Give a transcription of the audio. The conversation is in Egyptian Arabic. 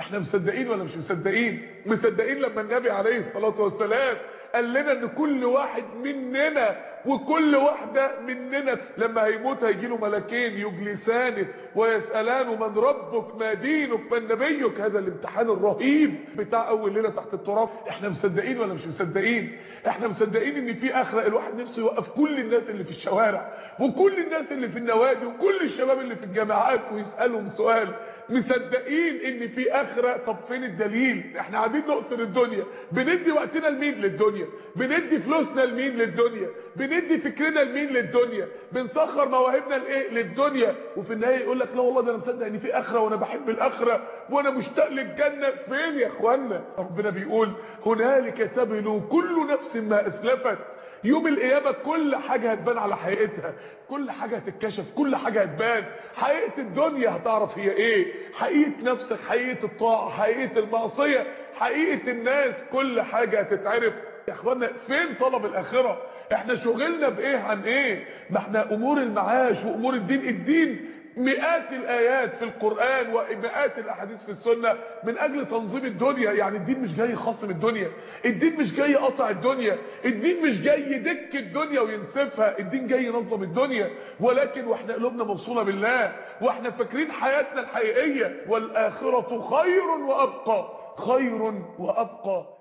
احنا مصدقين ولا مش مصدقين مصدقين لما النبي عليه الصلاة والسلام قال لنا ان كل واحد مننا وكل واحدة مننا لما هيموت هيجي له ملكين يجلسانه ويسألانه من ربك ما دينك من نبيك هذا الامتحان الرهيب بتاع اول ليلة تحت التراب احنا مصدقين ولا مش مصدقين احنا مصدقين ان في اخرة الواحد نفسه يوقف كل الناس اللي في الشوارع وكل الناس اللي في النوادي وكل الشباب اللي في الجامعات ويسألهم سؤال مصدقين ان في اخرة طب فين الدليل احنا قاعدين نقصر الدنيا بندي وقتنا لمين للدنيا بندي فلوسنا لمين للدنيا بندي فكرنا لمين للدنيا بنسخر مواهبنا لايه للدنيا وفي النهايه يقول لك لا والله ده انا مصدق ان في اخره وانا بحب الاخره وانا مشتاق للجنه فين يا اخوانا ربنا بيقول هنالك تبلو كل نفس ما اسلفت يوم القيامة كل حاجة هتبان على حقيقتها كل حاجة هتتكشف كل حاجة هتبان حقيقة الدنيا هتعرف هي ايه حقيقة نفسك حقيقة الطاعة حقيقة المعصية حقيقة الناس كل حاجة هتتعرف يا اخوانا فين طلب الاخرة احنا شغلنا بايه عن ايه ما احنا امور المعاش وامور الدين الدين مئات الايات في القرآن ومئات الاحاديث في السنة من اجل تنظيم الدنيا يعني الدين مش جاي يخصم الدنيا الدين مش جاي يقطع الدنيا الدين مش جاي يدك الدنيا وينسفها الدين جاي ينظم الدنيا ولكن واحنا قلوبنا موصولة بالله واحنا فاكرين حياتنا الحقيقية والاخرة خير وابقى خير وابقى